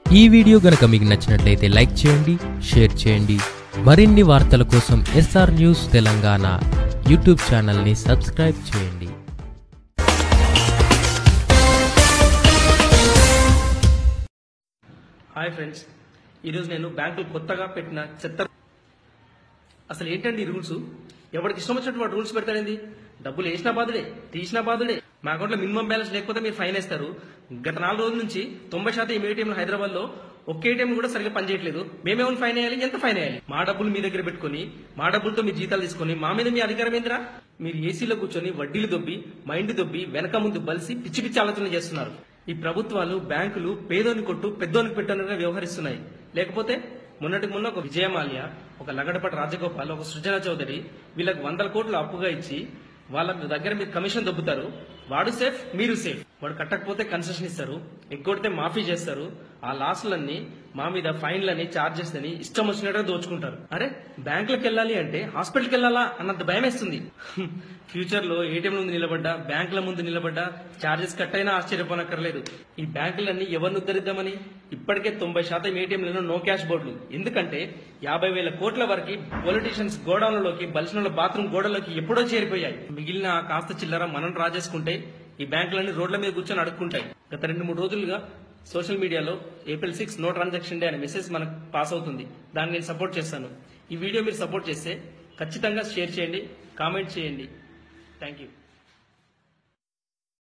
ఈ వీడియో గనక మీకు నచ్చినట్లయితే లైక్ చేయండి షేర్ చేయండి మరిన్ని వార్తల కోసం ఎస్ఆర్ న్యూస్ తెలంగాణ యూట్యూబ్ ఛానల్ని సబ్స్క్రైబ్ చేయండి హాయ్ ఫ్రెండ్స్ ఈరోజు నేను బ్యాంకులు కొత్తగా పెట్టిన చెత్త అసలు ఏంటండి ఈ రూల్స్ ఎవరికి ఇష్టం వచ్చినట్టు వాడు రూల్స్ పెడతారేంది డబ్బులు వేసినా బాధుడే తీసినా బాధుడే మా అకౌంట్లో మినిమం బ్యాలెన్స్ లేకపోతే మీరు ఫైన్ వేస్తారు గత నాలుగు రోజుల నుంచి తొంభై శాతం ఈ ఏటీఎంలు హైదరాబాద్ లో ఒక్క ఏటీఎం కూడా సరిగ్గా పనిచేయట్లేదు మేమేమైనా ఫైన్ వేయాలి ఎంత ఫైన్ వేయాలి మా డబ్బులు మీ దగ్గర పెట్టుకొని మా డబ్బులతో మీ జీతాలు తీసుకొని మా మీద మీ అధికారం ఏందిరా మీరు ఏసీలో కూర్చొని వడ్డీలు దొబ్బి మైండ్ దొబ్బి వెనక ముందు బలిసి పిచ్చి పిచ్చి ఆలోచనలు చేస్తున్నారు ఈ ప్రభుత్వాలు బ్యాంకులు పేదోని కొట్టు పెద్దోనికి పెట్టనుగా వ్యవహరిస్తున్నాయి లేకపోతే మొన్నటికి మొన్న ఒక విజయమాల్య ఒక లగడపటి రాజగోపాల్ ఒక సృజన చౌదరి వీళ్ళకి వందల కోట్లు అప్పుగా ఇచ్చి వాళ్ళ దగ్గర మీరు కమిషన్ దొబ్బుతారు వాడు సేఫ్ మీరు సేఫ్ వాడు కట్టకపోతే కన్సెషన్ ఇస్తారు ఎగ్గొడితే మాఫీ చేస్తారు ఆ లాసులన్నీ మా మీద ఫైన్లని చార్జెస్ అని ఇష్టం వచ్చినట్టుగా దోచుకుంటారు అరే బ్యాంకులకు వెళ్ళాలి అంటే హాస్పిటల్కి వెళ్ళాలా అన్నంత భయం వేస్తుంది ఫ్యూచర్ లో ఏటీఎం ముందు నిలబడ్డా బ్యాంకుల ముందు నిలబడ్డా చార్జెస్ కట్ అయినా ఆశ్చర్యపోనక్కర్లేదు ఈ బ్యాంకులన్నీ ఎవరిని ఉద్ధరిద్దామని ఇప్పటికే తొంభై శాతం ఏటీఎంలలో నో క్యాష్ బోర్డులు ఎందుకంటే యాభై వేల కోట్ల వరకు పొలిటీషియన్స్ గోడౌన్లలోకి బలిసిన బాత్రూమ్ గోడలోకి ఎప్పుడో చేరిపోయాయి మిగిలిన ఆ కాస్త చిల్లర మనం రాజేసుకుంటే ఈ బ్యాంకులన్నీ రోడ్ల మీద కూర్చొని అడుక్కుంటాయి గత రెండు మూడు రోజులుగా సోషల్ మీడియాలో April six no transaction day అనే మెసేజ్ మనకు పాస్ అవుతుంది దాన్ని నేను సపోర్ట్ చేస్తాను ఈ వీడియో మీరు సపోర్ట్ చేస్తే ఖచ్చితంగా షేర్ చేయండి కామెంట్ చేయండి థ్యాంక్ యూ